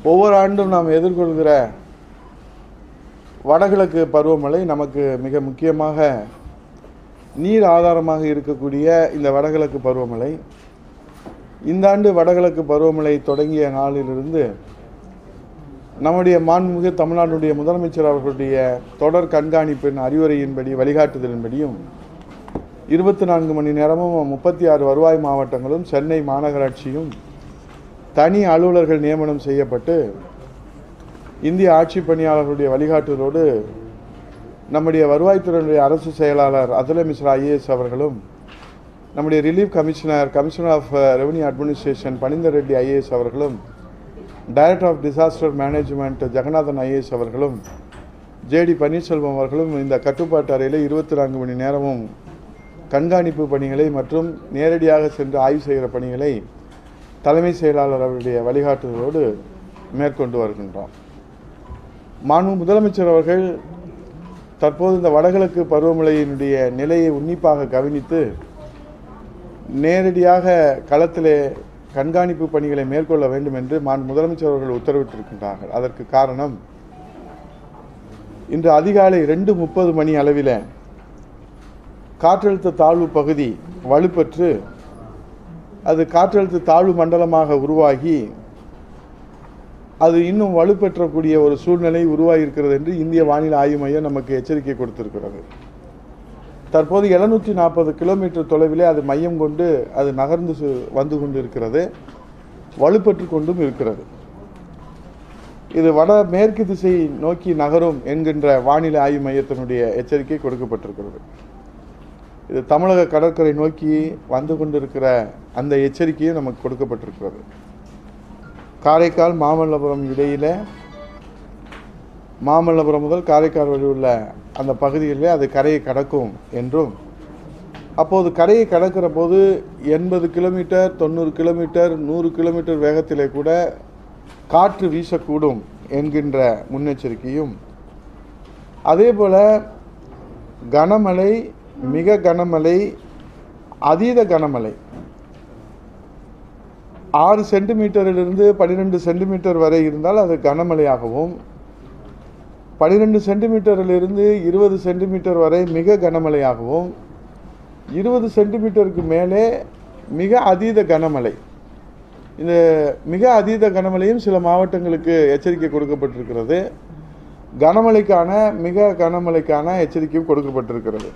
ஒவ்வொரு ஆண்டும் நாம் எதிர்கொள்கிற வடகிழக்கு பருவமழை நமக்கு மிக முக்கியமாக நீர் ஆதாரமாக இருக்கக்கூடிய இந்த வடகிழக்கு பருவமழை இந்த ஆண்டு வடகிழக்கு பருவமழை தொடங்கிய நாளிலிருந்து நம்முடைய மாண்புமிகு தமிழ்நாடுடைய முதலமைச்சர் அவர்களுடைய தொடர் கண்காணிப்பின் அறிவுரையின்படி வழிகாட்டுதலின்படியும் இருபத்தி நான்கு மணி நேரமும் முப்பத்தி ஆறு வருவாய் மாவட்டங்களும் சென்னை மாநகராட்சியும் தனி அலுவலர்கள் நியமனம் செய்யப்பட்டு இந்திய ஆட்சி பணியாளர்களுடைய வழிகாட்டுதலோடு நம்முடைய வருவாய்த்துறையினுடைய அரசு செயலாளர் அதுல மிஸ்ரா ஐஏஎஸ் அவர்களும் நம்முடைய relief commissioner commissioner of revenue administration Phanindra Reddy IAS அவர்களும் director of disaster management Jeganathan IAS அவர்களும் ஜேடி பன்னீர்செல்வம் அவர்களும் இந்த கட்டுப்பாட்டு அறையில் இருபத்தி நான்கு மணி நேரமும் கண்காணிப்பு பணிகளை மற்றும் நேரடியாக சென்று ஆய்வு செய்கிற பணிகளை தலைமை செயலாளர் அவருடைய வழிகாட்டுதலோடு மேற்கொண்டு வருகின்றோம் மாண்பு முதலமைச்சர் அவர்கள் தற்போது இந்த வடகிழக்கு பருவமழையினுடைய நிலையை உன்னிப்பாக கவனித்து நேரடியாக களத்திலே கண்காணிப்பு பணிகளை மேற்கொள்ள வேண்டும் என்று மாண்பு முதலமைச்சர் அவர்கள் உத்தரவிட்டிருக்கின்றார்கள் அதற்கு காரணம் இன்று அதிகாலை ரெண்டு முப்பது மணி அளவில் காற்றழுத்த தாழ்வு பகுதி வலுப்பெற்று அது காற்றழுத்த தாழ்வு மண்டலமாக உருவாகி அது இன்னும் வலுப்பெற்றக்கூடிய ஒரு சூழ்நிலை உருவாகியிருக்கிறது என்று இந்திய வானிலை ஆய்வு மையம் நமக்கு எச்சரிக்கை கொடுத்திருக்கிறது தற்போது எழுநூற்றி நாற்பது கிலோமீட்டர் தொலைவிலே அது மையம் கொண்டு அது நகர்ந்து சு- வந்து கொண்டு இருக்கிறது வலுப்பெற்று கொண்டும் இருக்கிறது இது வட மேற்கு திசை நோக்கி நகரும் என்கின்ற வானிலை ஆய்வு மையத்தினுடைய எச்சரிக்கை கொடுக்கப்பட்டிருக்கிறது இது தமிழக கடற்கரை நோக்கி வந்து கொண்டிருக்கிற அந்த எச்சரிக்கையும் நமக்கு கொடுக்கப்பட்டிருக்கிறது காரைக்கால் மாமல்லபுரம் இடையில மாமல்லபுரம் முதல் காரைக்கால் வரை உள்ள அந்த பகுதிகளிலே அது கரையை கடக்கும் என்றும் அப்போது கரையை கடக்கிற போது எண்பது கிலோமீட்டர் தொண்ணூறு கிலோமீட்டர் நூறு கிலோமீட்டர் வேகத்திலே கூட காற்று வீசக்கூடும் என்கின்ற முன்னெச்சரிக்கையும் அதே போல கனமழை மிக கனமழை அதீத கனமழை ஆறு சென்டிமீட்டரிலிருந்து பன்னிரெண்டு சென்டிமீட்டர் வரை இருந்தால் அது கனமழையாகவும் பன்னிரெண்டு சென்டிமீட்டரிலிருந்து இருபது சென்டிமீட்டர் வரை மிக கனமழையாகவும் இருபது சென்டிமீட்டருக்கு மேலே மிக அதீத கனமழை இந்த மிக அதீத கனமழையும் சில மாவட்டங்களுக்கு எச்சரிக்கை கொடுக்கப்பட்டிருக்கிறது கனமழைக்கான மிக கனமழைக்கான எச்சரிக்கையும் கொடுக்கப்பட்டிருக்கிறது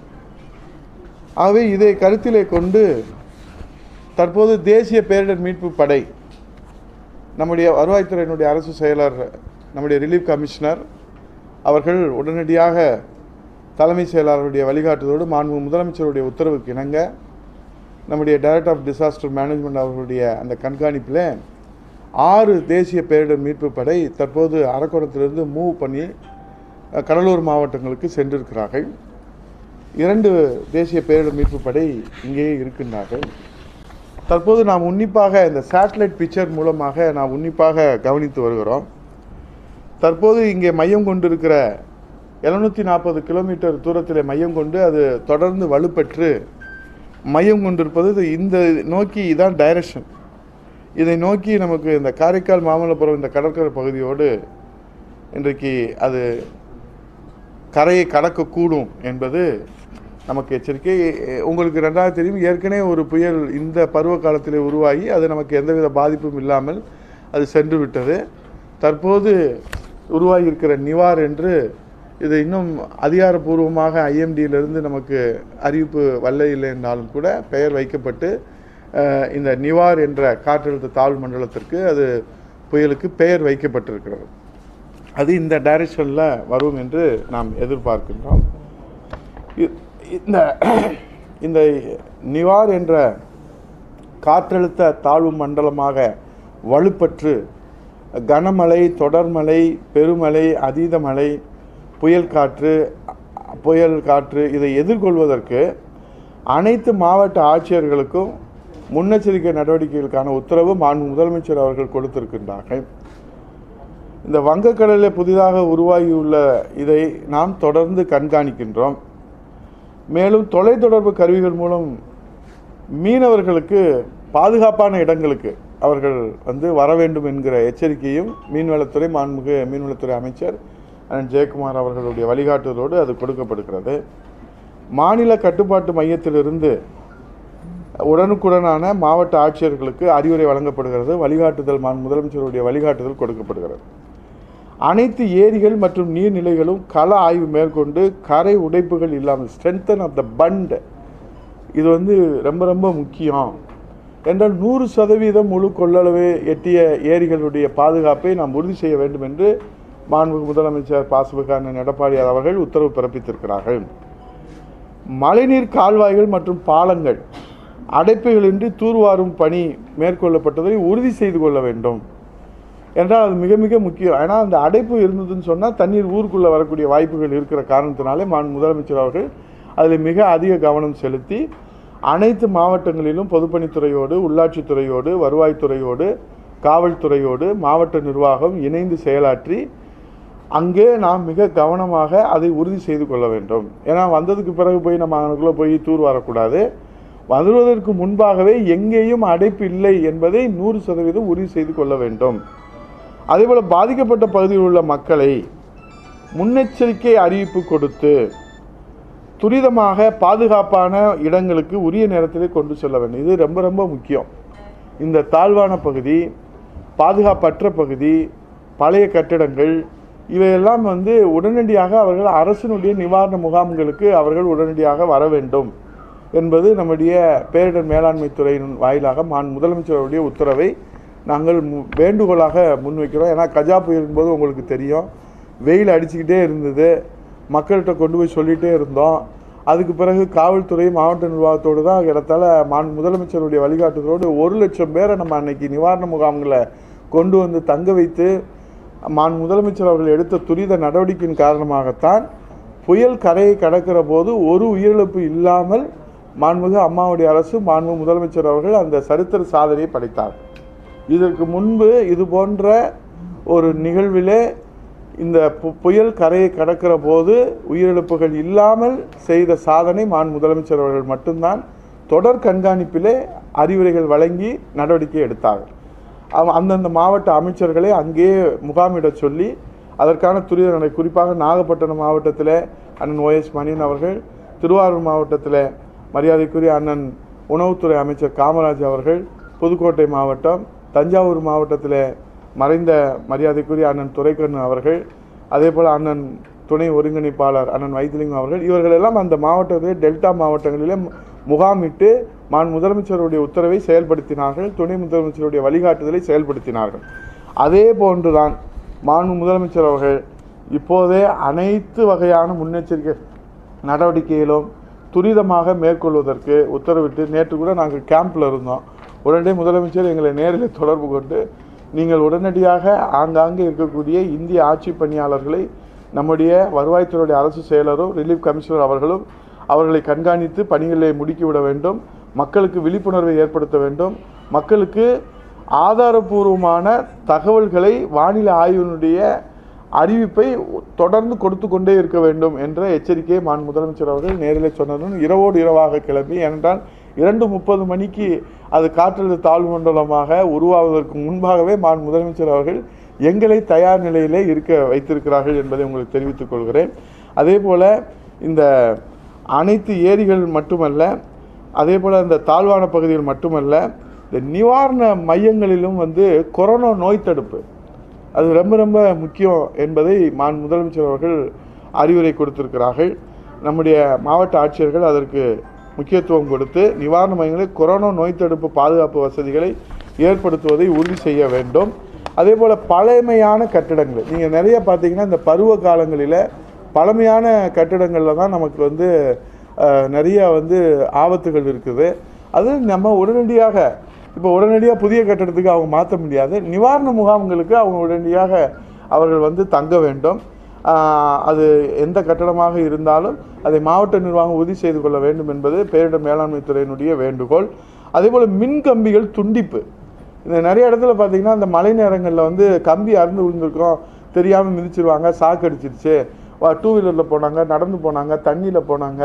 ஆகவே இதை கருத்திலே கொண்டு தற்போது தேசிய பேரிடர் மீட்பு படை நம்முடைய வருவாய்த்துறையினுடைய அரசு செயலர் நம்முடைய ரிலீஃப் கமிஷனர் அவர்கள் உடனடியாக தலைமை செயலாளருடைய வழிகாட்டுதலோடு மாண்பு முதலமைச்சருடைய உத்தரவுக்கு இணங்க நம்முடைய டைரக்டர் ஆஃப் டிசாஸ்டர் மேனேஜ்மெண்ட் அவர்களுடைய அந்த கண்காணிப்பில் ஆறு தேசிய பேரிடர் மீட்பு படை தற்போது அரக்கோணத்திலிருந்து மூவ் பண்ணி அஹ், கடலூர் மாவட்டங்களுக்கு சென்றிருக்கிறார்கள் இரண்டு தேசிய பேரிடர் மீட்பு படை இங்கேயே இருக்கின்றார்கள் தற்போது நாம் உன்னிப்பாக இந்த சேட்டலைட் பிக்சர் மூலமாக நாம் உன்னிப்பாக கவனித்து வருகிறோம் தற்போது இங்கே மையம் கொண்டிருக்கிற எழுநூற்றி நாற்பது கிலோமீட்டர் தூரத்தில் மையம் கொண்டு அது தொடர்ந்து வலுப்பெற்று மையம் கொண்டிருப்பது இது இந்த நோக்கி இதான் டைரக்ஷன் இதை நோக்கி நமக்கு இந்த காரைக்கால் மாமல்லபுரம் இந்த கடற்கரை பகுதியோடு இன்றைக்கு அது கரையை கடக்கக்கூடும் என்பது நமக்கு எச்சரிக்கை எ- உங்களுக்கு ரெண்டாவது தெரியும் ஏற்கனவே ஒரு புயல் இந்த பருவ காலத்திலே உருவாகி அது நமக்கு எந்தவித பாதிப்பும் இல்லாமல் அது சென்று விட்டது தற்போது உருவாகி இருக்கிற நிவார் என்று இது இன்னும் அதிகாரப்பூர்வமாக ஐஎம்டியிலிருந்து நமக்கு அறிவிப்பு வல்ல இல்லை என்றாலும் கூட பெயர் வைக்கப்பட்டு அஹ், இந்த நிவார் என்ற காற்றழுத்த தாழ்வு மண்டலத்திற்கு அது புயலுக்கு பெயர் வைக்கப்பட்டிருக்கிறது அது இந்த டைரக்ஷனில் வரும் என்று நாம் எதிர்பார்க்கின்றோம் இ- இந்த இந்த நிவார் என்ற காற்றழுத்த தாழ்வு மண்டலமாக வலுப்பற்று கனமழை தொடர்மழை பெருமழை அதீத மழை புயல் காற்று அ- புயல் காற்று இதை எதிர்கொள்வதற்கு அனைத்து மாவட்ட ஆட்சியர்களுக்கும் முன்னெச்சரிக்கை நடவடிக்கைகளுக்கான உத்தரவு மாண்பு முதலமைச்சர் அவர்கள் கொடுத்திருக்கின்றார்கள் இந்த வங்கக்கடலில் புதிதாக உருவாகியுள்ள இதை நாம் தொடர்ந்து கண்காணிக்கின்றோம் மேலும் தொலைத்தொடர்பு கருவிகள் மூலம் மீனவர்களுக்கு பாதுகாப்பான இடங்களுக்கு அவர்கள் வந்து வர வேண்டும் என்கிற எச்சரிக்கையும் மீன்வளத்துறை மாண்புமிகு மீன்வளத்துறை அமைச்சர் அண்ணன் ஜெயக்குமார் அவர்களுடைய வழிகாட்டுதலோடு அது கொடுக்கப்படுகிறது மாநில கட்டுப்பாட்டு மையத்திலிருந்து உடனுக்குடனான மாவட்ட ஆட்சியர்களுக்கு அறிவுரை வழங்கப்படுகிறது வழிகாட்டுதல் மாண் முதலமைச்சருடைய வழிகாட்டுதல் கொடுக்கப்படுகிறது அனைத்து ஏரிகள் மற்றும் நீர்நிலைகளும் கள ஆய்வு மேற்கொண்டு கரை உடைப்புகள் இல்லாமல் ஸ்ட்ரென்தன் ஆஃப் த பண்ட் இது வந்து ரொம்ப ரொம்ப முக்கியம் என்றால் நூறு சதவீதம் முழு கொள்ளளவு எட்டிய ஏரிகளுடைய பாதுகாப்பை நாம் உறுதி செய்ய வேண்டும் என்று மாண்புமிகு முதலமைச்சர் பாசுபகாரன் எடப்பாடியார் அவர்கள் உத்தரவு பிறப்பித்திருக்கிறார்கள் மழைநீர் கால்வாய்கள் மற்றும் பாலங்கள் அடைப்புகளின்றி தூர்வாரும் பணி மேற்கொள்ளப்பட்டதை உறுதி செய்து கொள்ள வேண்டும் என்றால் அது மிக மிக முக்கியம் ஏன்னா அந்த அடைப்பு இருந்ததுன்னு சொன்னால் தண்ணீர் ஊருக்குள்ளே வரக்கூடிய வாய்ப்புகள் இருக்கிற காரணத்தினாலே மான் முதலமைச்சர் அவர்கள் அதில் மிக அதிக கவனம் செலுத்தி அனைத்து மாவட்டங்களிலும் பொதுப்பணித்துறையோடு உள்ளாட்சித்துறையோடு வருவாய்த்துறையோடு காவல்துறையோடு மாவட்ட நிர்வாகம் இணைந்து செயலாற்றி அங்கே நாம் மிக கவனமாக அதை உறுதி செய்து கொள்ள வேண்டும் ஏன்னா வந்ததுக்கு பிறகு போய் நம்ம அவனுக்குள்ளே போய் தூர் வரக்கூடாது வருவதற்கு முன்பாகவே எங்கேயும் அடைப்பு இல்லை என்பதை நூறு சதவீதம் உறுதி செய்து கொள்ள வேண்டும் அதேபோல் பாதிக்கப்பட்ட பகுதியில் உள்ள மக்களை முன்னெச்சரிக்கை அறிவிப்பு கொடுத்து துரிதமாக பாதுகாப்பான இடங்களுக்கு உரிய நேரத்திலே கொண்டு செல்ல வேண்டும் இது ரொம்ப ரொம்ப முக்கியம் இந்த தாழ்வான பகுதி பாதுகாப்பற்ற பகுதி பழைய கட்டிடங்கள் இவையெல்லாம் வந்து உடனடியாக அவர்கள் அரசினுடைய நிவாரண முகாம்களுக்கு அவர்கள் உடனடியாக வர வேண்டும் என்பது நம்முடைய பேரிடர் மேலாண்மை துறையின் வாயிலாக மான் முதலமைச்சருடைய உத்தரவை நாங்கள் மு- வேண்டுகோளாக முன்வைக்கிறோம் ஏன்னா கஜா புயலின் போது உங்களுக்கு தெரியும் வெயில் அடிச்சுக்கிட்டே இருந்தது மக்கள்கிட்ட கொண்டு போய் சொல்லிகிட்டே இருந்தோம் அதுக்கு பிறகு காவல்துறை மாவட்ட நிர்வாகத்தோடு தான் இடத்தால மான் முதலமைச்சருடைய வழிகாட்டுதலோடு ஒரு லட்சம் பேரை நம்ம அன்னைக்கு நிவாரண முகாம்களை கொண்டு வந்து தங்க வைத்து மான் முதலமைச்சர் அவர்கள் எடுத்த துரித நடவடிக்கையின் காரணமாகத்தான் புயல் கரையை கடக்கிற போது ஒரு உயிரிழப்பு இல்லாமல் மாண்புமிகு அம்மாவுடைய அரசு மாண்பு முதலமைச்சர் அவர்கள் அந்த சரித்திர சாதனையை படைத்தார் இதற்கு முன்பு இது போன்ற ஒரு நிகழ்விலே இந்த பு- புயல் கரையை கடக்கிற போது உயிரிழப்புகள் இல்லாமல் செய்த சாதனை மான் முதலமைச்சர் அவர்கள் மட்டும்தான் தொடர் கண்காணிப்பிலே அறிவுரைகள் வழங்கி நடவடிக்கை எடுத்தார்கள் அவ- அந்தந்த மாவட்ட அமைச்சர்களை அங்கேயே முகாமிடச் சொல்லி அதற்கான துரித நடை குறிப்பாக நாகப்பட்டினம் மாவட்டத்தில் அண்ணன் ஓஎஸ் மணியன் அவர்கள் திருவாரூர் மாவட்டத்தில் மரியாதைக்குரிய அண்ணன் உணவுத்துறை அமைச்சர் காமராஜ் அவர்கள் புதுக்கோட்டை மாவட்டம் தஞ்சாவூர் மாவட்டத்தில் மறைந்த மரியாதைக்குரிய அண்ணன் துரைக்கண்ணு அவர்கள் அதே போல் அண்ணன் துணை ஒருங்கிணைப்பாளர் அண்ணன் வைத்திலிங்கம் அவர்கள் இவர்கள் எல்லாம் அந்த மாவட்டத்திலே டெல்டா மாவட்டங்களிலே மு- முகாமிட்டு மான் முதலமைச்சருடைய உத்தரவை செயல்படுத்தினார்கள் துணை முதலமைச்சருடைய வழிகாட்டுதலை செயல்படுத்தினார்கள் அதே போன்றுதான் மாண்பு முதலமைச்சர் அவர்கள் இப்போதே அனைத்து வகையான முன்னெச்சரிக்கை நடவடிக்கைகளும் துரிதமாக மேற்கொள்வதற்கு உத்தரவிட்டு நேற்று கூட நாங்கள் கேம்பில் இருந்தோம் உடனே முதலமைச்சர் எங்களை நேரில் தொடர்பு கொண்டு நீங்கள் உடனடியாக ஆங்காங்கே இருக்கக்கூடிய இந்திய ஆட்சி பணியாளர்களை நம்முடைய வருவாய்த்துறையுடைய அரசு செயலரும் ரிலீஃப் கமிஷனர் அவர்களும் அவர்களை கண்காணித்து பணிகளை முடுக்கிவிட வேண்டும் மக்களுக்கு விழிப்புணர்வை ஏற்படுத்த வேண்டும் மக்களுக்கு ஆதாரபூர்வமான தகவல்களை வானிலை ஆய்வினுடைய அறிவிப்பை தொடர்ந்து கொடுத்து கொண்டே இருக்க வேண்டும் என்ற எச்சரிக்கையை மான் முதலமைச்சர் அவர்கள் நேரில் சொன்னதும் இரவோடு இரவாக கிளம்பி ஏனென்றால் இரண்டு முப்பது மணிக்கு அது காற்றழுத்த தாழ்வு மண்டலமாக உருவாவதற்கு முன்பாகவே மான் முதலமைச்சர் அவர்கள் எங்களை தயார் நிலையிலே இருக்க வைத்திருக்கிறார்கள் என்பதை உங்களுக்கு தெரிவித்துக் கொள்கிறேன் அதே போல இந்த அனைத்து ஏரிகள் மட்டுமல்ல அதே போல் இந்த தாழ்வான பகுதிகள் மட்டுமல்ல இந்த நிவாரண மையங்களிலும் வந்து கொரோனா நோய் தடுப்பு அது ரொம்ப ரொம்ப முக்கியம் என்பதை மான் முதலமைச்சர் அவர்கள் அறிவுரை கொடுத்திருக்கிறார்கள் நம்முடைய மாவட்ட ஆட்சியர்கள் அதற்கு முக்கியத்துவம் கொடுத்து நிவாரண மையங்களில் கொரோனா நோய் தடுப்பு பாதுகாப்பு வசதிகளை ஏற்படுத்துவதை உறுதி செய்ய வேண்டும் அதே போல் பழமையான கட்டிடங்கள் நீங்கள் நிறைய பார்த்தீங்கன்னா இந்த பருவ காலங்களில் பழமையான கட்டிடங்களில் தான் நமக்கு வந்து அஹ், நிறைய வந்து ஆபத்துகள் இருக்குது அது நம்ம உடனடியாக இப்போ உடனடியாக புதிய கட்டடத்துக்கு அவங்க மாற்ற முடியாது நிவாரண முகாம்களுக்கு அவங்க உடனடியாக அவர்கள் வந்து தங்க வேண்டும் ஆஹ் அது எந்த கட்டடமாக இருந்தாலும் அதை மாவட்ட நிர்வாகம் உறுதி செய்து கொள்ள வேண்டும் என்பது பேரிடர் மேலாண்மை துறையினுடைய வேண்டுகோள் அதேபோல் மின் கம்பிகள் துண்டிப்பு இந்த நிறைய இடத்துல பார்த்தீங்கன்னா இந்த மழை நேரங்களில் வந்து கம்பி அறுந்து விழுந்திருக்கிறோம் தெரியாமல் மிதிச்சிருவாங்க சாக்கு அடிச்சிருச்சு டூ வீலரில் போனாங்க நடந்து போனாங்க தண்ணியில் போனாங்க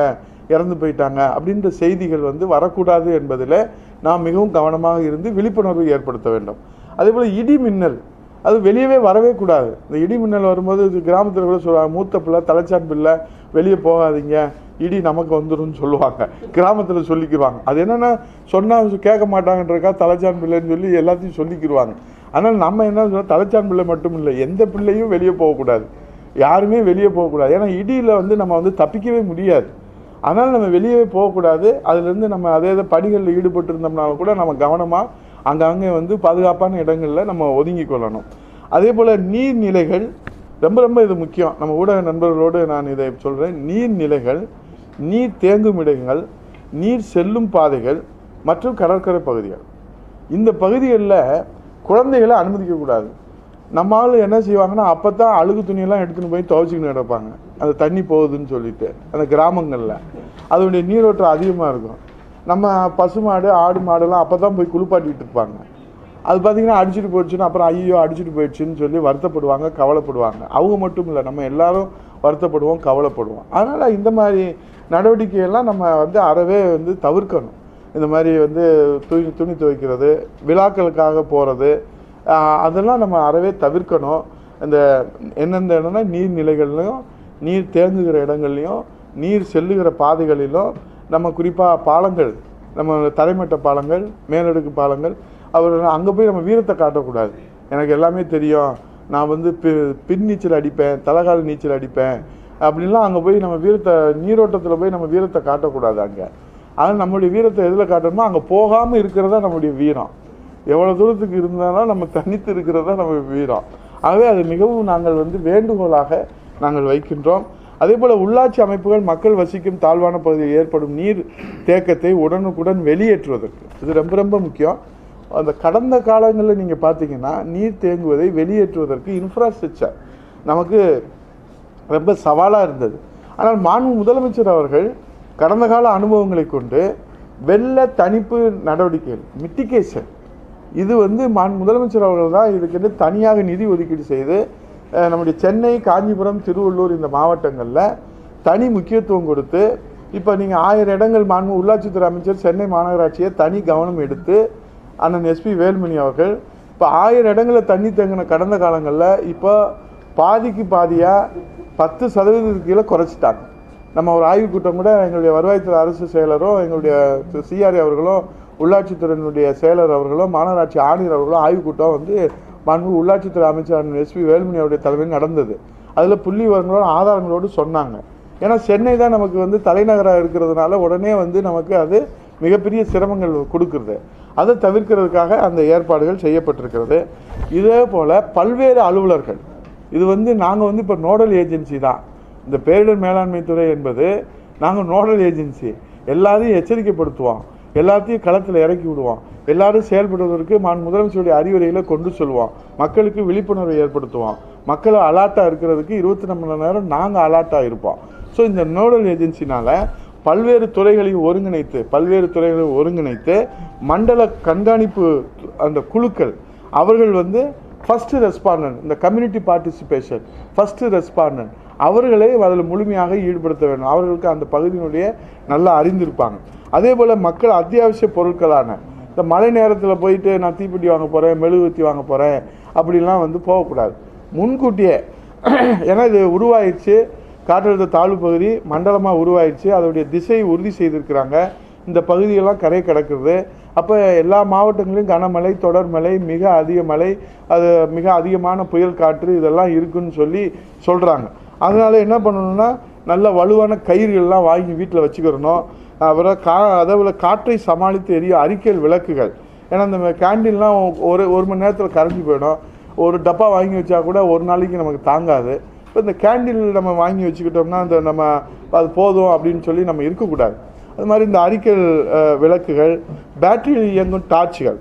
இறந்து போயிட்டாங்க அப்படின்ற செய்திகள் வந்து வரக்கூடாது என்பதில் நாம் மிகவும் கவனமாக இருந்து விழிப்புணர்வு ஏற்படுத்த வேண்டும் அதே போல் இடி மின்னல் அது வெளியவே வரவே கூடாது இந்த இடி மின்னல் வரும்போது இது கிராமத்தில் கூட சொல்லுவாங்க மூத்த பிள்ளை தலைச்சான் பிள்ளை வெளியே போகாதீங்க இடி நமக்கு வந்துரும்னு சொல்லுவாங்க கிராமத்தில் சொல்லிக்கிடுவாங்க அது என்னென்னா சொன்னால் கேட்க மாட்டாங்கன்றக்கா தலைச்சான் பிள்ளைன்னு சொல்லி எல்லாத்தையும் சொல்லிக்கிடுவாங்க ஆனால் நம்ம என்ன சொல்ல தலைச்சான் பிள்ளை மட்டும் இல்லை எந்த பிள்ளையும் வெளியே போகக்கூடாது யாருமே வெளியே போகக்கூடாது ஏன்னா இடியில் வந்து நம்ம வந்து தப்பிக்கவே முடியாது அதனால் நம்ம வெளியவே போகக்கூடாது அதுலேருந்து நம்ம அதே இதை பணிகளில் ஈடுபட்டு இருந்தோம்னாலும் கூட நம்ம கவனமாக அங்கங்கே வந்து பாதுகாப்பான இடங்களில் நம்ம ஒதுங்கி கொள்ளணும் அதே போல் நீர்நிலைகள் ரொம்ப ரொம்ப இது முக்கியம் நம்ம ஊடக நண்பர்களோடு நான் இதை சொல்கிறேன் நீர்நிலைகள் நீர் தேங்கும் இடங்கள் நீர் செல்லும் பாதைகள் மற்றும் கடற்கரை பகுதிகள் இந்த பகுதிகளில் குழந்தைகளை அனுமதிக்கக்கூடாது நம்ம ஆள் என்ன செய்வாங்கன்னா அப்போ தான் அழுகு துணியெல்லாம் எடுத்துன்னு போய் துவைச்சிக்கின்னு கிடப்பாங்க அந்த தண்ணி போகுதுன்னு சொல்லிட்டு அந்த கிராமங்களில் அதனுடைய நீரோட்டம் அதிகமாக இருக்கும் நம்ம பசுமாடு ஆடு மாடெல்லாம் அப்போ தான் போய் குளிப்பாட்டிட்டு இருப்பாங்க அது பார்த்தீங்கன்னா அடிச்சுட்டு போயிடுச்சுன்னா அப்புறம் ஐயோ அடிச்சுட்டு போயிடுச்சுன்னு சொல்லி வருத்தப்படுவாங்க கவலைப்படுவாங்க அவங்க மட்டும் இல்லை நம்ம எல்லாரும் வருத்தப்படுவோம் கவலைப்படுவோம் அதனால் இந்த மாதிரி நடவடிக்கையெல்லாம் நம்ம வந்து அறவே வந்து தவிர்க்கணும் இந்த மாதிரி வந்து துணி துணி துவைக்கிறது விழாக்களுக்காக போகிறது அதெல்லாம் நம்ம அறவே தவிர்க்கணும் இந்த எந்தெந்த இடம்னா நீர்நிலைகள்லையும் நீர் தேங்குகிற இடங்கள்லையும் நீர் செல்லுகிற பாதைகளிலும் நம்ம குறிப்பாக பாலங்கள் நம்ம தரைமட்ட பாலங்கள் மேலடுக்கு பாலங்கள் அவர் அங்கே போய் நம்ம வீரத்தை காட்டக்கூடாது எனக்கு எல்லாமே தெரியும் நான் வந்து பி பின் நீச்சல் அடிப்பேன் தலைகால் நீச்சல் அடிப்பேன் அப்படின்லாம் அங்கே போய் நம்ம வீரத்தை நீரோட்டத்தில் போய் நம்ம வீரத்தை காட்டக்கூடாது அங்கே ஆனால் நம்மளுடைய வீரத்தை எதில் காட்டணுமோ அங்கே போகாமல் இருக்கிறதா நம்முடைய வீரம் எவ்வளோ தூரத்துக்கு இருந்தாலும் நம்ம தனித்து இருக்கிறதா நம்ம வீரம் ஆகவே அது மிகவும் நாங்கள் வந்து வேண்டுகோளாக நாங்கள் வைக்கின்றோம் அதே போல் உள்ளாட்சி அமைப்புகள் மக்கள் வசிக்கும் தாழ்வான பகுதியில் ஏற்படும் நீர் தேக்கத்தை உடனுக்குடன் வெளியேற்றுவதற்கு இது ரொம்ப ரொம்ப முக்கியம் அந்த கடந்த காலங்களில் நீங்கள் பார்த்தீங்கன்னா நீர் தேங்குவதை வெளியேற்றுவதற்கு இன்ஃப்ராஸ்ட்ரக்சர் நமக்கு ரொம்ப சவாலாக இருந்தது ஆனால் மாண்பு முதலமைச்சர் அவர்கள் கடந்த கால அனுபவங்களை கொண்டு வெள்ள தணிப்பு நடவடிக்கைகள் மிட்டிகேஷன் இது வந்து மாண்பு முதலமைச்சர் அவர்கள் தான் இதுக்கென்று தனியாக நிதி ஒதுக்கீடு செய்து அஹ், நம்முடைய சென்னை காஞ்சிபுரம் திருவள்ளூர் இந்த மாவட்டங்களில் தனி முக்கியத்துவம் கொடுத்து இப்போ நீங்கள் ஆயிரம் இடங்கள் மாண்பு உள்ளாட்சித்துறை அமைச்சர் சென்னை மாநகராட்சியை தனி கவனம் எடுத்து அண்ணன் எஸ்பி வேலுமணி அவர்கள் இப்போ ஆயிரம் இடங்களில் தண்ணி தேங்கின கடந்த காலங்களில் இப்போ பாதிக்கு பாதியாக பத்து சதவீதத்துக்கு கீழே குறைச்சிட்டாங்க நம்ம ஒரு ஆய்வுக் கூட்டம் கூட எங்களுடைய வருவாய்த்துறை அரசு செயலரும் எங்களுடைய சிஆர்ஏ அவர்களும் உள்ளாட்சித்துறையினுடைய செயலர் அவர்களும் மாநகராட்சி ஆணையர் அவர்களும் ஆய்வுக் கூட்டம் வந்து மாண்பு உள்ளாட்சித்துறை அமைச்சர் எஸ்பி வேலுமணி அவருடைய தலைமையில் நடந்தது அதில் புள்ளி விவரங்களோட ஆதாரங்களோடு சொன்னாங்க ஏன்னா சென்னை தான் நமக்கு வந்து தலைநகராக இருக்கிறதுனால உடனே வந்து நமக்கு அது மிகப்பெரிய சிரமங்கள் கொடுக்குறது அதை தவிர்க்கிறதுக்காக அந்த ஏற்பாடுகள் செய்யப்பட்டிருக்கிறது இதே போல் பல்வேறு அலுவலர்கள் இது வந்து நாங்கள் வந்து இப்போ நோடல் ஏஜென்சி தான் இந்த பேரிடர் மேலாண்மை துறை என்பது நாங்கள் நோடல் ஏஜென்சி எல்லாரையும் எச்சரிக்கைப்படுத்துவோம் எல்லாத்தையும் களத்தில் இறக்கி விடுவோம் எல்லாரும் செயல்படுவதற்கு மான் முதலமைச்சருடைய அறிவுரைகளை கொண்டு சொல்லுவோம் மக்களுக்கு விழிப்புணர்வை ஏற்படுத்துவோம் மக்கள் அலாட்டாக இருக்கிறதுக்கு இருபத்தி நாலு மணி நேரம் நாங்கள் அலாட்டாக இருப்போம் ஸோ இந்த நோடல் ஏஜென்சினால பல்வேறு துறைகளையும் ஒருங்கிணைத்து பல்வேறு துறைகளையும் ஒருங்கிணைத்து மண்டல கண்காணிப்பு அந்த குழுக்கள் அவர்கள் வந்து ஃபஸ்ட்டு ரெஸ்பாண்டன்ட் இந்த கம்யூனிட்டி பார்ட்டிசிபேஷன் ஃபஸ்ட்டு ரெஸ்பாண்டன்ட் அவர்களை அதில் முழுமையாக ஈடுபடுத்த வேண்டும் அவர்களுக்கு அந்த பகுதியினுடைய நல்லா அறிந்திருப்பாங்க அதே போல் மக்கள் அத்தியாவசிய பொருட்களான இந்த மழை நேரத்தில் போயிட்டு நான் தீப்பெட்டி வாங்க போகிறேன் மெழுகுவத்தி வாங்க போகிறேன் அப்படிலாம் வந்து போகக்கூடாது முன்கூட்டியே ஏன்னா இது உருவாயிடுச்சு காற்றழுத்த தாழ்வு பகுதி மண்டலமாக உருவாயிடுச்சு அதோடைய திசையை உறுதி செய்திருக்கிறாங்க இந்த பகுதியெல்லாம் கரை கிடக்குது அப்போ எல்லா மாவட்டங்களிலும் கனமழை தொடர்மழை மிக அதிக மழை அது மிக அதிகமான புயல் காற்று இதெல்லாம் இருக்குன்னு சொல்லி சொல்கிறாங்க அதனால என்ன பண்ணணும்னா நல்ல வலுவான கயிறுகள்லாம் வாங்கி வீட்டில் வச்சுக்கிறணும் அப்புறம் கா அதேபோல் காற்றை சமாளித்து எரிய அறிக்கையல் விளக்குகள் ஏன்னா இந்த கேண்டீன்லாம் ஒரு ஒரு மணி நேரத்தில் கரைஞ்சி போயிடும் ஒரு டப்பா வாங்கி வச்சா கூட ஒரு நாளைக்கு நமக்கு தாங்காது இப்போ இந்த கேண்டில் நம்ம வாங்கி வச்சுக்கிட்டோம்னா இந்த நம்ம அது போதும் அப்படின்னு சொல்லி நம்ம இருக்கக்கூடாது அது மாதிரி இந்த அறிக்கல் அஹ், விளக்குகள் பேட்டரியில் இயங்கும் டார்ச்சுகள்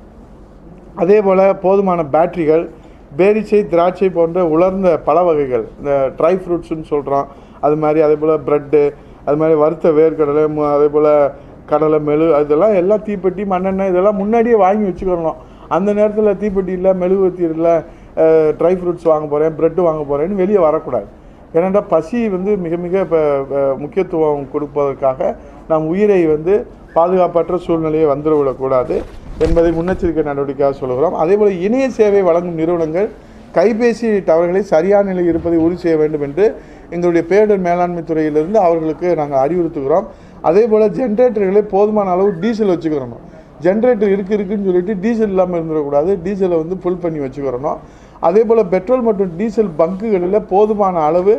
அதே போல் போதுமான பேட்டரிகள் பேரிச்சை திராட்சை போன்ற உலர்ந்த பழ வகைகள் இந்த ட்ரை ஃப்ரூட்ஸ்னு சொல்கிறோம் அது மாதிரி அதே போல் ப்ரெட்டு அது மாதிரி வறுத்த வேர்க்கடலை மு- அதே போல் கடலை மெழு இதெல்லாம் எல்லாம் தீப்பெட்டி மண்ணெண்ணெய் இதெல்லாம் முன்னாடியே வாங்கி வச்சுக்கிறணும் அந்த நேரத்தில் தீப்பெட்டி இல்லை மெழுகுவத்தி இல்லை ட்ரை ஃப்ரூட்ஸ் வாங்க போகிறேன் ப்ரெட்டு வாங்க போகிறேன்னு வெளியே வரக்கூடாது ஏன்னாண்டா பசி வந்து மிக மிக இப்போ முக்கியத்துவம் கொடுப்பதற்காக நாம் உயிரை வந்து பாதுகாப்பற்ற சூழ்நிலையை வந்துவிடக்கூடாது என்பதை முன்னெச்சரிக்கை நடவடிக்கையாக சொல்கிறோம் அதேபோல் இணைய சேவை வழங்கும் நிறுவனங்கள் கைபேசி டவர்களை சரியான நிலையில் இருப்பதை உறுதி செய்ய வேண்டும் என்று எங்களுடைய பேரிடர் மேலாண்மை துறையிலிருந்து அவர்களுக்கு நாங்கள் அறிவுறுத்துகிறோம் அதே போல் ஜென்ரேட்டர்களை போதுமான அளவு டீசல் வச்சுக்கிறோம் ஜென்ரேட்டர் இருக்கு இருக்குன்னு சொல்லிட்டு டீசல் இல்லாமல் இருந்துடக்கூடாது டீசலை வந்து ஃபுல் பண்ணி வச்சுக்கிறணும் அதே போல் பெட்ரோல் மற்றும் டீசல் பங்குகளில் போதுமான அளவு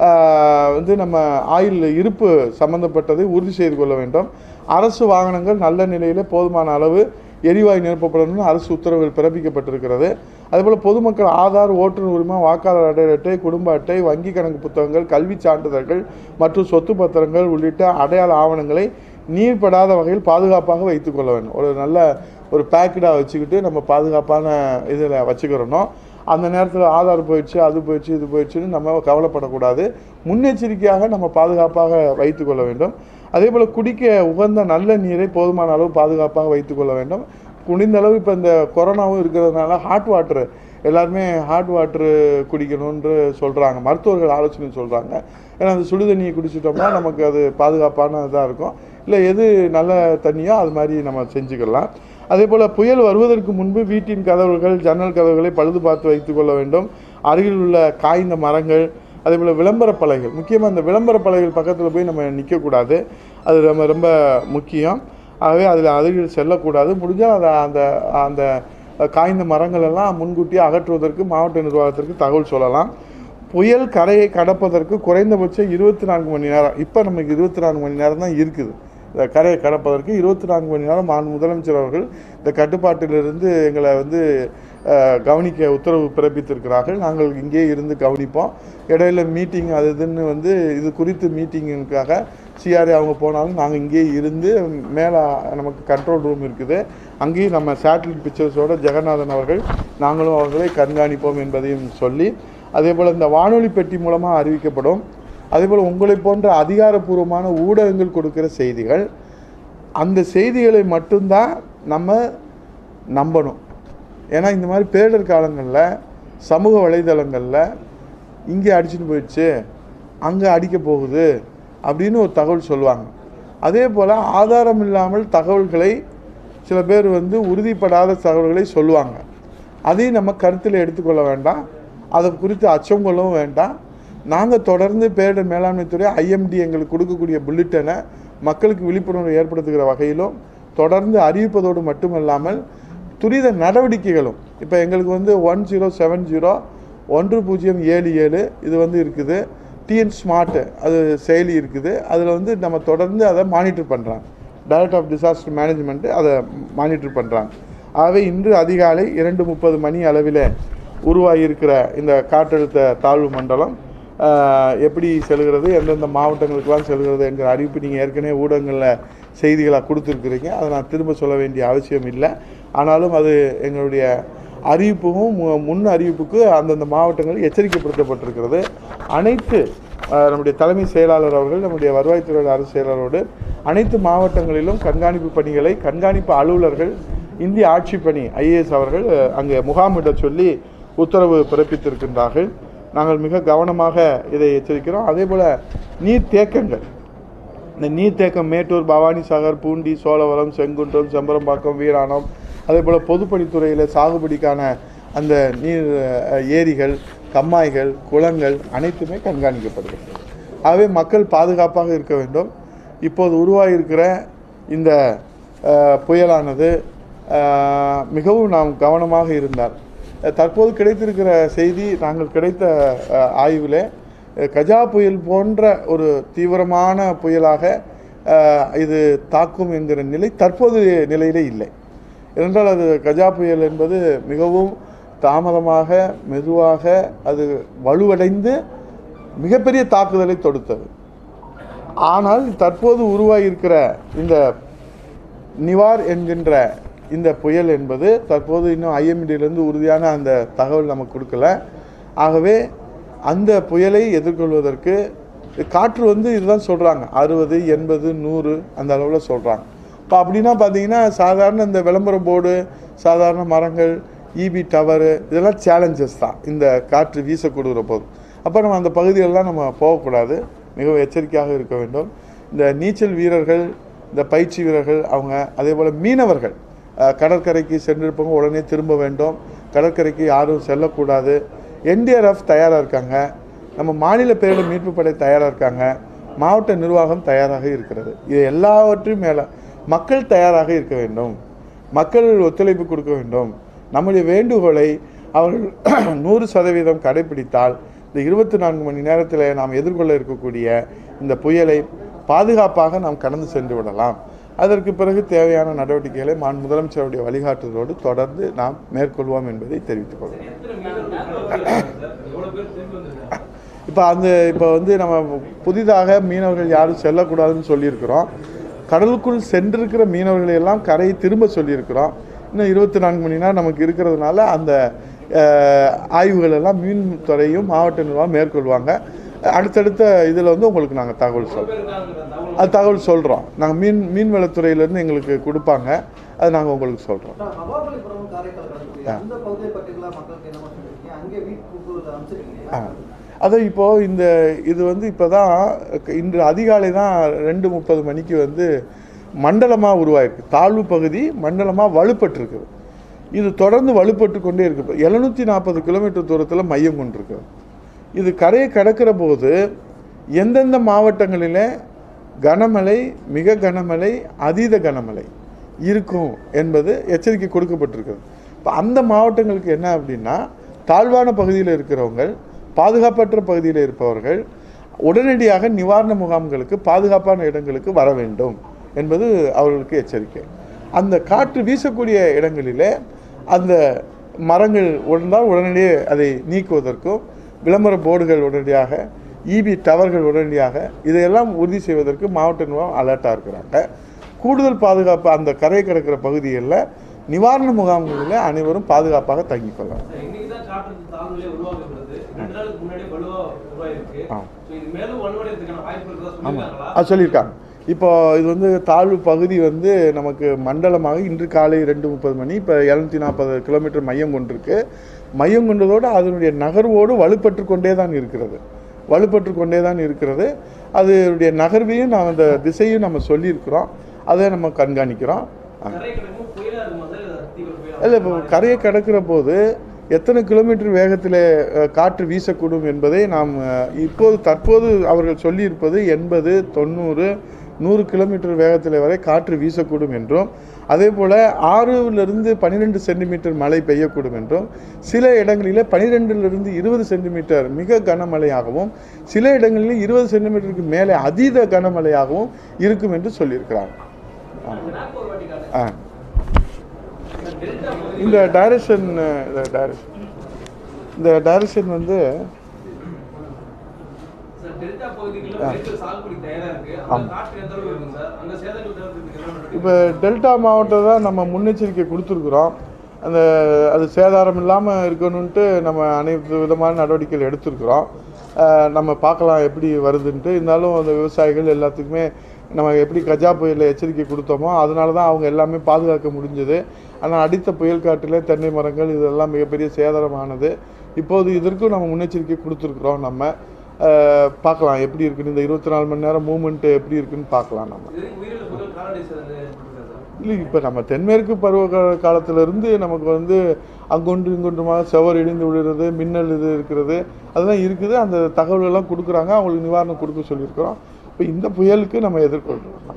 ஆஹ், வந்து நம்ம ஆயில் இருப்பு சம்பந்தப்பட்டதை உறுதி செய்து கொள்ள வேண்டும் அரசு வாகனங்கள் நல்ல நிலையில் போதுமான அளவு எரிவாயு நிரப்பப்படணும்னு அரசு உத்தரவுகள் பிறப்பிக்கப்பட்டிருக்கிறது அதேபோல் பொதுமக்கள் ஆதார் ஓட்டுநர் உரிமை வாக்காளர் அட்டை அட்டை குடும்ப அட்டை வங்கி கணக்கு புத்தகங்கள் கல்வி சான்றிதழ்கள் மற்றும் சொத்து பத்திரங்கள் உள்ளிட்ட அடையாள ஆவணங்களை நீர்படாத வகையில் பாதுகாப்பாக வைத்துக்கொள்ள வேண்டும் ஒரு நல்ல ஒரு பேக்கெட்டாக வச்சுக்கிட்டு நம்ம பாதுகாப்பான இதில் வச்சுக்கிறணும் அந்த நேரத்தில் ஆதார் போயிடுச்சு அது போயிடுச்சு இது போயிடுச்சுன்னு நம்ம கவலைப்படக்கூடாது முன்னெச்சரிக்கையாக நம்ம பாதுகாப்பாக வைத்துக்கொள்ள வேண்டும் அதே போல் குடிக்க உகந்த நல்ல நீரை போதுமான அளவு பாதுகாப்பாக வைத்துக்கொள்ள வேண்டும் குனிந்த அளவு இப்போ இந்த கொரோனாவும் இருக்கிறதுனால ஹாட் வாட்டர் எல்லாருமே ஹாட் வாட்டர் குடிக்கணும்னு சொல்கிறாங்க மருத்துவர்கள் ஆலோசனை சொல்கிறாங்க ஏன்னா அந்த சுடு தண்ணியை குடிச்சிட்டோம்னா நமக்கு அது பாதுகாப்பான இதாக இருக்கும் இல்லை எது நல்ல தண்ணியோ அது மாதிரி நம்ம செஞ்சுக்கலாம் அதே போல் புயல் வருவதற்கு முன்பு வீட்டின் கதவுகள் ஜன்னல் கதவுகளை பழுது பார்த்து வைத்துக்கொள்ள வேண்டும் அருகில் உள்ள காய்ந்த மரங்கள் அதே போல் விளம்பர பலகைகள் முக்கியமாக இந்த விளம்பர பலகைகள் பக்கத்தில் போய் நம்ம நிற்கக்கூடாது அது ரொம்ப ரொம்ப முக்கியம் ஆகவே அதில் அருகில் செல்லக்கூடாது முடிஞ்சால் அதை அந்த அந்த காய்ந்த மரங்கள் எல்லாம் முன்கூட்டியே அகற்றுவதற்கு மாவட்ட நிர்வாகத்திற்கு தகவல் சொல்லலாம் புயல் கரையை கடப்பதற்கு குறைந்தபட்சம் இருபத்தி நான்கு மணி நேரம் இப்போ நமக்கு இருபத்தி நான்கு மணி நேரம் தான் இருக்குது இந்த கரையை கடப்பதற்கு இருபத்தி நான்கு மணி நேரம் மாண்பு முதலமைச்சர் அவர்கள் இந்த கட்டுப்பாட்டிலிருந்து எங்களை வந்து அஹ், கவனிக்க உத்தரவு பிறப்பித்திருக்கிறார்கள் நாங்கள் இங்கே இருந்து கவனிப்போம் இடையில மீட்டிங் அது இதுன்னு வந்து இது குறித்து மீட்டிங்குக்காக சிஆர்ஏ அவங்க போனாலும் நாங்கள் இங்கே இருந்து மேலே நமக்கு கண்ட்ரோல் ரூம் இருக்குது அங்கேயும் நம்ம சேட்டலைட் பிக்சர்ஸோட ஜெகநாதன் அவர்கள் நாங்களும் அவர்களை கண்காணிப்போம் என்பதையும் சொல்லி அதே போல் இந்த வானொலி பெட்டி மூலமாக அறிவிக்கப்படும் அதேபோல் உங்களை போன்ற அதிகாரப்பூர்வமான ஊடகங்கள் கொடுக்கிற செய்திகள் அந்த செய்திகளை மட்டும்தான் நம்ம நம்பணும் ஏன்னா இந்த மாதிரி பேரிடர் காலங்களில் சமூக வலைதளங்களில் இங்கே அடிச்சுட்டு போயிடுச்சு அங்கே அடிக்க போகுது அப்படின்னு ஒரு தகவல் சொல்லுவாங்க அதே போல் ஆதாரம் இல்லாமல் தகவல்களை சில பேர் வந்து உறுதிப்படாத தகவல்களை சொல்லுவாங்க அதையும் நம்ம கருத்தில் எடுத்துக்கொள்ள வேண்டாம் அதை குறித்து அச்சம் கொள்ளவும் வேண்டாம் நாங்கள் தொடர்ந்து பேரிடர் மேலாண்மைத்துறை ஐஎம்டி எங்களுக்கு கொடுக்கக்கூடிய புல்லட்டினை மக்களுக்கு விழிப்புணர்வு ஏற்படுத்துகிற வகையிலும் தொடர்ந்து அறிவிப்பதோடு மட்டுமல்லாமல் துரித நடவடிக்கைகளும் இப்போ எங்களுக்கு வந்து ஒன் ஜீரோ செவன் ஜீரோ ஒன்று பூஜ்ஜியம் ஏழு ஏழு இது வந்து இருக்குது டிஎன் ஸ்மார்ட் அது செயலி இருக்குது அதில் வந்து நம்ம தொடர்ந்து அதை மானிட்டர் பண்ணுறாங்க டைரக்டர் ஆஃப் டிசாஸ்டர் மேனேஜ்மெண்ட்டு அதை மானிட்டர் பண்ணுறாங்க ஆகவே இன்று அதிகாலை இரண்டு முப்பது மணி அளவில் உருவாகியிருக்கிற இந்த காற்றழுத்த தாழ்வு மண்டலம் ஆஹ், எப்படி செல்கிறது எந்தெந்த மாவட்டங்களுக்கெல்லாம் செல்கிறது என்கிற அறிவிப்பு நீங்கள் ஏற்கனவே ஊடகங்களில் செய்திகளாக கொடுத்துருக்குறீங்க அதை நான் திரும்ப சொல்ல வேண்டிய அவசியம் இல்லை ஆனாலும் அது எங்களுடைய அறிவிப்பும் மு- முன் அறிவிப்புக்கு அந்தந்த மாவட்டங்கள் எச்சரிக்கைப்படுத்தப்பட்டிருக்கிறது அனைத்து ஆஹ், நம்முடைய தலைமை செயலாளர் அவர்கள் நம்முடைய வருவாய்த்துறை அரசு செயலாளரோடு அனைத்து மாவட்டங்களிலும் கண்காணிப்பு பணிகளை கண்காணிப்பு அலுவலர்கள் இந்திய ஆட்சிப் பணி ஐஏஎஸ் அவர்கள் அஹ், அங்கே முகாமிட சொல்லி உத்தரவு பிறப்பித்திருக்கின்றார்கள் நாங்கள் மிக கவனமாக இதை எச்சரிக்கிறோம் அதே போல் நீர் தேக்கங்கள் இந்த நீர்த்தேக்கம் மேட்டூர் பவானி சாகர் பூண்டி சோழவரம் செங்குன்றம் செம்பரம்பாக்கம் வீராணம் அதே போல் பொதுப்பணித்துறையில் சாகுபடிக்கான அந்த நீர் அஹ், ஏரிகள் கம்மாய்கள் குளங்கள் அனைத்துமே கண்காணிக்கப்படுகிறது ஆகவே மக்கள் பாதுகாப்பாக இருக்க வேண்டும் இப்போது உருவாகியிருக்கிற இந்த அஹ், புயலானது அஹ், மிகவும் நாம் கவனமாக இருந்தால் அஹ், தற்போது கிடைத்திருக்கிற செய்தி நாங்கள் கிடைத்த அஹ், ஆய்விலே அஹ், கஜா புயல் போன்ற ஒரு தீவிரமான புயலாக அஹ், இது தாக்கும் என்கிற நிலை தற்போது நிலையிலே இல்லை ஏனென்றால் அது கஜா புயல் என்பது மிகவும் தாமதமாக மெதுவாக அது வலுவடைந்து மிகப்பெரிய தாக்குதலை தொடுத்தது ஆனால் தற்போது உருவாகியிருக்கிற இந்த நிவார் என்கின்ற இந்த புயல் என்பது தற்போது இன்னும் ஐஎம்டியிலேருந்து உறுதியான அந்த தகவல் நமக்கு கொடுக்கல ஆகவே அந்த புயலை எதிர்கொள்வதற்கு காற்று வந்து இதுதான் சொல்கிறாங்க அறுபது எண்பது நூறு அந்த அளவில் சொல்கிறாங்க இப்போ அப்படின்னா பார்த்தீங்கன்னா சாதாரண இந்த விளம்பர போர்டு சாதாரண மரங்கள் இபி டவரு இதெல்லாம் சேலஞ்சஸ் தான் இந்த காற்று வீச கொடுக்குற போது அப்போ நம்ம அந்த பகுதிகளெலாம் நம்ம போகக்கூடாது மிகவும் எச்சரிக்கையாக இருக்க வேண்டும் இந்த நீச்சல் வீரர்கள் இந்த பயிற்சி வீரர்கள் அவங்க அதே போல் மீனவர்கள் அஹ், கடற்கரைக்கு சென்றிருப்பவங்க உடனே திரும்ப வேண்டும் கடற்கரைக்கு யாரும் செல்லக்கூடாது என்டிஆர்எஃப் தயாராக இருக்காங்க நம்ம மாநில பேரிடர் மீட்பு படை தயாராக இருக்காங்க மாவட்ட நிர்வாகம் தயாராக இருக்கிறது இது எல்லாவற்றையும் மேலே மக்கள் தயாராக இருக்க வேண்டும் மக்கள் ஒத்துழைப்பு கொடுக்க வேண்டும் நம்முடைய வேண்டுகோளை அவர்கள் நூறு சதவீதம் கடைபிடித்தால் இந்த இருபத்தி நான்கு மணி நேரத்தில் நாம் எதிர்கொள்ள இருக்கக்கூடிய இந்த புயலை பாதுகாப்பாக நாம் கடந்து சென்று விடலாம் அதற்கு பிறகு தேவையான நடவடிக்கைகளை மான் முதலமைச்சருடைய வழிகாட்டுதலோடு தொடர்ந்து நாம் மேற்கொள்வோம் என்பதை தெரிவித்துக் கொள்கிறோம் எத்தனை மீனவர்கள் கடலுக்கு சார் எவ்வளவு பேர் திரும்பி வந்திருக்காங்க இப்போ அந்த இப்போ வந்து நம்ம புதிதாக மீனவர்கள் யாரும் செல்லக்கூடாதுன்னு சொல்லியிருக்கிறோம் கடலுக்குள் சென்றிருக்கிற மீனவர்களை எல்லாம் கரையை திரும்ப சொல்லியிருக்கிறோம் இன்னும் இருபத்தி நான்கு மணி நேரம் நமக்கு இருக்கிறதுனால அந்த அஹ், ஆய்வுகள் எல்லாம் மீன்துறையும் மாவட்ட நிர்வாகம் மேற்கொள்வாங்க அடுத்தடுத்த இதில் வந்து உங்களுக்கு நாங்கள் தகவல் சொல்கிறோம் பேர் இருக்காங்கிற தகவல் அது தகவல் சொல்கிறோம் நாங்கள் மீன் மீன்வளத்துறையிலேருந்து எங்களுக்கு கொடுப்பாங்க அது நாங்கள் உங்களுக்கு சொல்கிறோம் மகாபலிபுரம் காரைக்கால் கடற்கரை அந்த பகுதியை பர்டிகுலர் மக்களுக்கு என்ன சொல்லிருக்கீங்க அங்கே வீட்டு அமைச்சிருக்கீங்க ஆ அது இப்போது இந்த இது வந்து இப்போ தான் இன்று அதிகாலை தான் ரெண்டு முப்பது மணிக்கு வந்து மண்டலமாக உருவாயிருக்கு தாழ்வு பகுதி மண்டலமாக வலுப்பட்டிருக்குது இது தொடர்ந்து வலுப்பட்டு கொண்டே இருக்கு எழுநூற்றி நாற்பது கிலோமீட்டர் தூரத்தில் மையம் கொண்டிருக்கு இது கரையை கடக்கிற போது எந்தெந்த மாவட்டங்களில் கனமழை மிக கனமழை அதீத கனமழை இருக்கும் என்பது எச்சரிக்கை கொடுக்கப்பட்டிருக்கிறது இப்போ அந்த மாவட்டங்களுக்கு என்ன அப்படின்னா தாழ்வான பகுதியில் இருக்கிறவங்க பாதுகாப்பற்ற பகுதியில் இருப்பவர்கள் உடனடியாக நிவாரண முகாம்களுக்கு பாதுகாப்பான இடங்களுக்கு வர வேண்டும் என்பது அவர்களுக்கு எச்சரிக்கை அந்த காற்று வீசக்கூடிய இடங்களிலே அந்த மரங்கள் உடந்தால் உடனடியே அதை நீக்குவதற்கும் விளம்பர போர்டுகள் உடனடியாக இபி டவர்கள் உடனடியாக இதையெல்லாம் உறுதி செய்வதற்கு மாவட்ட நிர்வாகம் அலர்ட்டாக இருக்கிறாங்க கூடுதல் பாதுகாப்பு அந்த கரை கிடக்கிற பகுதிகளில் நிவாரண முகாம்களில் அனைவரும் பாதுகாப்பாக தங்கிக் கொள்ளலாம் சார் இன்னைக்கு தான் காற்று தாழ்நிலை உருவாகுகிறது ரெண்டு நாளுக்கு முன்னாடியே வலுவா உருவாயிருக்கு ஆ. ஸோ இது மேலும் வலுவடைறதுக்கான வாய்ப்பு இருக்கிறதா சொல்லியிருக்காங்களா அது சொல்லியிருக்காங்க இப்போ இது வந்து தாழ்வு பகுதி வந்து நமக்கு மண்டலமாக இன்று காலை ரெண்டு முப்பது மணி இப்போ இரநூத்தி நாற்பது கிலோமீட்டர் மையம் கொண்டிருக்கு மையம் கொண்டதோடு அதனுடைய நகர்வோடு வலுப்பற்று கொண்டே தான் இருக்கிறது வலுப்பற்று கொண்டே தான் இருக்கிறது அதனுடைய நகர்வையும் நாம் அந்த திசையும் நம்ம சொல்லியிருக்கிறோம் அதை நம்ம கண்காணிக்கிறோம் ஆ. கரை கிடக்கும் புயலா இருக்குமா சார் இல்ல தீவிர புயலா இல்லை இப்போ கரையை கடக்கிற போது எத்தனை கிலோமீட்டர் வேகத்தில் அஹ், காற்று வீசக்கூடும் என்பதை நாம் அஹ், இப்போது தற்போது அவர்கள் சொல்லியிருப்பது எண்பது தொண்ணூறு நூறு கிலோமீட்டர் வேகத்தில் வரை காற்று வீசக்கூடும் என்றும் அதே போல் ஆறிலிருந்து பன்னிரெண்டு சென்டிமீட்டர் மழை பெய்யக்கூடும் என்றும் சில இடங்களில் பன்னிரெண்டிலிருந்து இருபது சென்டிமீட்டர் மிக கனமழையாகவும் சில இடங்களில் இருபது சென்டிமீட்டருக்கு மேலே அதீத கனமழையாகவும் இருக்கும் என்று சொல்லியிருக்கிறாங்க அந்த நாக்கு ஒரு வாட்டி காட்டு ஆ இந்த டெல்டா பகுதி இந்த டைரக்ஷன் இந்த டைரக்ஷன் இந்த டைரக்ஷன் வந்து சார் டெல்டா பகுதிகளில் நெல் சாகுபடி தயாரா இருக்கு அந்த காற்று எந்த அளவுக்கு இருக்கும் சார் அங்க சேதங்கள் தவிர்க்கிறதுக்கு என்ன நடவடிக்கை இப்போ டெல்டா மாவட்டம் தான் நம்ம முன்னெச்சரிக்கை கொடுத்துருக்குறோம் அந்த அது சேதாரம் இல்லாமல் இருக்கணுன்ட்டு நம்ம அனைத்து விதமான நடவடிக்கைகள் எடுத்திருக்கிறோம் அஹ், நம்ம பார்க்கலாம் எப்படி வருதுன்ட்டு இருந்தாலும் அந்த விவசாயிகள் எல்லாத்துக்குமே நம்ம எப்படி கஜா புயலில் எச்சரிக்கை கொடுத்தோமோ அதனால தான் அவங்க எல்லாமே பாதுகாக்க முடிஞ்சது ஆனால் அடித்த புயல் காட்டில் தென்னை மரங்கள் இதெல்லாம் மிகப்பெரிய சேதாரமானது இப்போது இதற்கும் நம்ம முன்னெச்சரிக்கை கொடுத்துருக்குறோம் நம்ம அஹ், பார்க்கலாம் எப்படி இருக்குன்னு இந்த இருபத்தி நாலு மணி நேரம் மூமெண்ட்டு எப்படி இருக்குன்னு பார்க்கலாம் நம்ம இது உயிரிழப்புகள் கால்நடை சேதங்கள் ஏற்பட்டிருக்கா சார் இல்லை இப்போ நம்ம தென்மேற்கு பருவ கா- காலத்திலிருந்து நமக்கு வந்து அங்கொன்று இங்கொன்றுமாக செவர் இடிந்து விழுறது மின்னல் இது இருக்கிறது அதெல்லாம் இருக்குது அந்த தகவல்கள்லாம் கொடுக்குறாங்க அவங்களுக்கு நிவாரணம் கொடுக்க சொல்லியிருக்கிறோம் இப்போ இந்த புயலுக்கு நம்ம எதிர்கொள்கிறோம்